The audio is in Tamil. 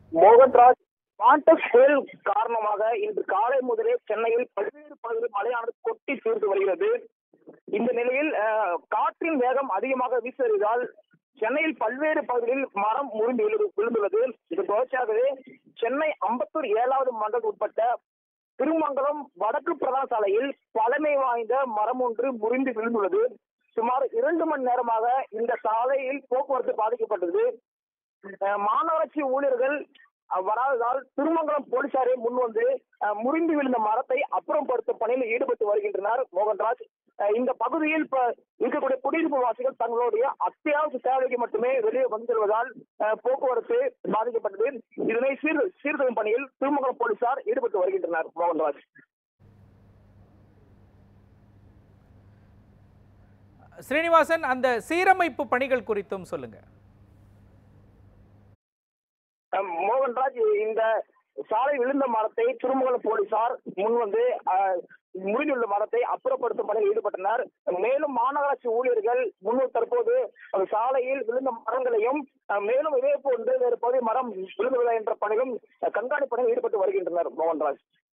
மோகன்ராஜ் மாண்டஸ் புயல் காரணமாக இன்று காலை முதலே சென்னையில் பல்வேறு பகுதிகளில் மழையானது கொட்டி தீர்த்து வருகிறது இந்த நிலையில் அஹ், காற்றின் வேகம் அதிகமாக வீசுவதால் சென்னையில் பல்வேறு பகுதிகளில் மரம் முறிந்து விழு- விழுந்துள்ளது இது தொடர்ச்சியாகவே சென்னை அம்பத்தூர் ஏழாவது மண்டலம் உட்பட்ட திருமங்கலம் வடக்கு பிரதான சாலையில் பழமை வாய்ந்த மரம் ஒன்று முறிந்து விழுந்துள்ளது சுமார் இரண்டு மணி நேரமாக இந்த சாலையில் போக்குவரத்து பாதிக்கப்பட்டது அஹ் மாநகராட்சி ஊழியர்கள் அஹ், வராததால் திருமங்கலம் போலீசாரே முன் வந்து அஹ், முறிந்து விழுந்த மரத்தை அப்புறப்படுத்தும் பணியில் ஈடுபட்டு வருகின்றனர் மோகன்ராஜ் அஹ், இந்த பகுதியில் இப்ப இருக்கக்கூடிய குடியிருப்பு வாசிகள் தங்களுடைய அத்தியாவசிய தேவைக்கு மட்டுமே வெளியே வந்து செல்வதால் அஹ், போக்குவரத்து பாதிக்கப்பட்டது இதனை சீர் சீர்திருத்தும் பணியில் திருமங்கலம் போலீசார் ஈடுபட்டு வருகின்றனர் மோகன்ராஜ் ஸ்ரீனிவாசன் அந்த சீரமைப்பு பணிகள் குறித்தும் சொல்லுங்க அஹ் மோகன்ராஜ் இந்த சாலை விழுந்த மரத்தை திருமங்கலம் போலீசார் முன் வந்து அஹ், முறிந்துள்ள மரத்தை அப்புறப்படுத்தும் பணியில் ஈடுபட்டனர் மேலும் மாநகராட்சி ஊழியர்கள் முன் தற்போது அந்த சாலையில் விழுந்த மரங்களையும் அஹ், மேலும் இதே போன்று வேறு பகுதி மரம் விழுந்துள்ளதா என்ற பணியிலும் அஹ், கண்காணிப்பு பணியில் ஈடுபட்டு வருகின்றனர் மோகன்ராஜ்